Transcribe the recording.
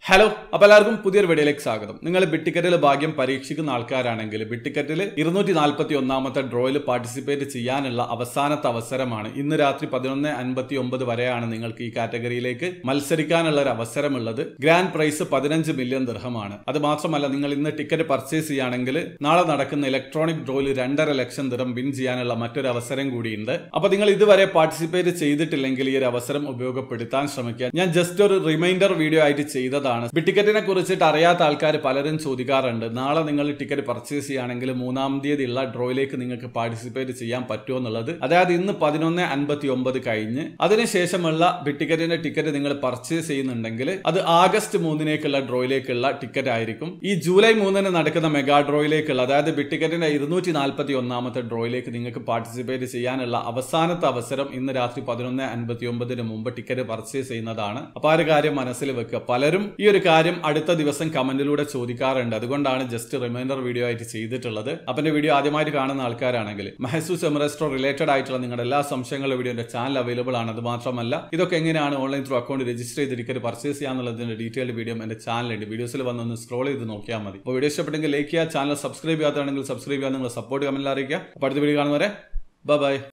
hello അപ്പോൾ എല്ലാവർക്കും പുതിയൊരു വീഡിയോയിലേക്ക് സ്വാഗതം നിങ്ങൾ ബിട്ടിക്കറ്റിൽ ഭാഗ്യം പരീക്ഷിക്കുന്ന ആൾക്കാരാണെങ്കിൽ ബിട്ടിക്കറ്റിൽ ഇരുന്നൂറ്റി നാൽപ്പത്തി ഒന്നാമത്തെ ഡ്രോയിൽ പാർട്ടിസിപ്പേറ്റ് ചെയ്യാനുള്ള അവസാനത്തെ അവസരമാണ് ഇന്ന് രാത്രി പതിനൊന്ന് അൻപത്തി ഒമ്പത് വരെയാണ് നിങ്ങൾക്ക് ഈ കാറ്റഗറിയിലേക്ക് മത്സരിക്കാനുള്ള ഒരു അവസരമുള്ളത് ഗ്രാൻഡ് പ്രൈസ് പതിനഞ്ച് മില്യൺ ദർഹമാണ് അത് മാത്രമല്ല നിങ്ങൾ ഇന്ന് ടിക്കറ്റ് പർച്ചേസ് ചെയ്യുകയാണെങ്കിൽ നാളെ നടക്കുന്ന ഇലക്ട്രോണിക് ഡ്രോയിൽ രണ്ടര ലക്ഷം ദിറം വിൻ ചെയ്യാനുള്ള മറ്റൊരു അവസരം കൂടിയുണ്ട് അപ്പൊ നിങ്ങൾ ഇതുവരെ പാർട്ടിസിപ്പേറ്റ് ചെയ്തിട്ടില്ലെങ്കിൽ ഈ ഒരു അവസരം ഉപയോഗപ്പെടുത്താൻ ശ്രമിക്കുക ഞാൻ ജസ്റ്റ് ഒരു റിമൈൻഡർ വീഡിയോ ആയിട്ട് ചെയ്തതാണ് ബിട്ടിക്കറ്റിനെ കുറിച്ചിട്ട് അറിയാത്ത ആൾക്കാർ പലരും ചോദിക്കാറുണ്ട് നാളെ നിങ്ങൾ ടിക്കറ്റ് പർച്ചേസ് ചെയ്യുകയാണെങ്കിൽ മൂന്നാം തീയതി ഉള്ള ഡ്രോയിലേക്ക് നിങ്ങൾക്ക് പാർട്ടിസിപ്പേറ്റ് ചെയ്യാൻ പറ്റുമോ എന്നുള്ളത് അതായത് ഇന്ന് പതിനൊന്ന് അൻപത്തി ഒമ്പത് കഴിഞ്ഞ് അതിനുശേഷമുള്ള ബിട്ടിക്കറ്റിന്റെ ടിക്കറ്റ് നിങ്ങൾ പർച്ചേസ് ചെയ്യുന്നുണ്ടെങ്കിൽ അത് ആഗസ്റ്റ് മൂന്നിനേക്കുള്ള ഡ്രോയിലേക്കുള്ള ടിക്കറ്റ് ആയിരിക്കും ഈ ജൂലൈ മൂന്നിന് നടക്കുന്ന മെഗാ ഡ്രോയിലേക്കുള്ള അതായത് ബിട്ടിക്കറ്റിന്റെ ഇരുന്നൂറ്റി നാൽപ്പത്തി ഒന്നാമത്തെ ഡ്രോയിലേക്ക് നിങ്ങൾക്ക് പാർട്ടിസിപ്പേറ്റ് ചെയ്യാനുള്ള അവസാനത്തെ അവസരം ഇന്ന് രാത്രി പതിനൊന്ന് അൻപത്തി ഒമ്പതിന് മുമ്പ് ടിക്കറ്റ് പർച്ചേസ് ചെയ്യുന്നതാണ് അപ്പൊ ആ ഒരു കാര്യം മനസ്സിൽ വെക്കുക പലരും ഈ ഒരു കാര്യം അടുത്ത ദിവസം കമന്റിലൂടെ ചോദിക്കാറുണ്ട് അതുകൊണ്ടാണ് ജസ്റ്റ് റിമൈൻഡർ വീഡിയോ ആയിട്ട് ചെയ്തിട്ടുള്ളത് അപ്പൊ എന്റെ വീഡിയോ ആദ്യമായിട്ട് കാണുന്ന ആൾക്കാരാണെങ്കിൽ മഹസൂസ് എമറസ്റ്റോ റിലേറ്റഡ് ആയിട്ടുള്ള നിങ്ങളുടെ എല്ലാ സംശയങ്ങളും വീഡിയോ എന്റെ ചാനൽ അവൈലബിൾ ആണ് അത് മാത്രമല്ല ഇതൊക്കെ എങ്ങനെയാണ് ഓൺലൈൻ ത്രൂ അക്കൗണ്ട് രജിസ്റ്റർ ചെയ്ത് ടിക്കറ്റ് പർച്ചേസ് ചെയ്യാന്നുള്ളതിന്റെ ഡീറ്റെയിൽഡ് വീഡിയോ എന്റെ ചാനലുണ്ട് വീഡിയോസിൽ വന്നൊന്ന് സ്ക്രോൾ ചെയ്ത് നോക്കിയാൽ മതി അപ്പോൾ വീഡിയോ ഇഷ്ടപ്പെട്ടെങ്കിൽ ലൈക്ക് ചെയ്യുക ചാനൽ സബ്സ്ക്രൈബ് ചെയ്യാത്തതാണെങ്കിൽ സബ്സ്ക്രൈബ് ചെയ്യാൻ നിങ്ങൾ സപ്പോർട്ട് കമന്റിൽ അറിയിക്കുക അപ്പോൾ അടുത്ത വീഡിയോ കാണുന്നവരെ ബൈ